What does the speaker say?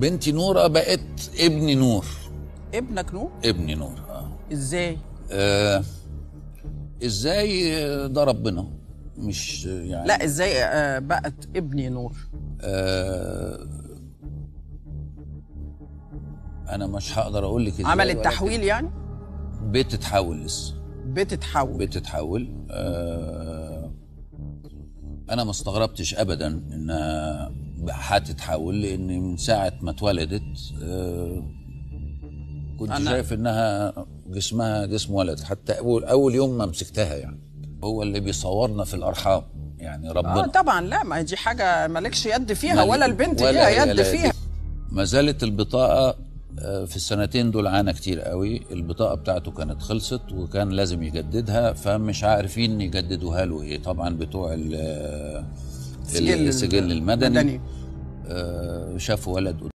بنتي نوره بقت ابني نور ابنك نور ابني نور اه, ازاي آه ازاي آه، ده ربنا مش آه، يعني لا ازاي آه، بقت ابني نور آه انا مش هقدر اقول لك ازاي عملت ولكن تحويل يعني بتتحول لسه بتتحول بتتحول آه انا ما استغربتش ابدا انها هتتحول لان من ساعه ما اتولدت آه كنت أنا- شايف انها جسمها جسم ولد حتى اول اول يوم ما مسكتها يعني هو اللي بيصورنا في الارحام يعني اه ربنا طبعا لا ما دي حاجه مالكش يد فيها مال- ولا البنت ولا ليها هي يد لها فيها ما زالت البطاقة آه، في السنتين دول عانى كتير قوي البطاقة بتاعته كانت خلصت وكان لازم يجددها فمش عارفين يجددوها له ايه طبعا بتوع ال- سجل السجل المدني المدني. آه، شافوا ولد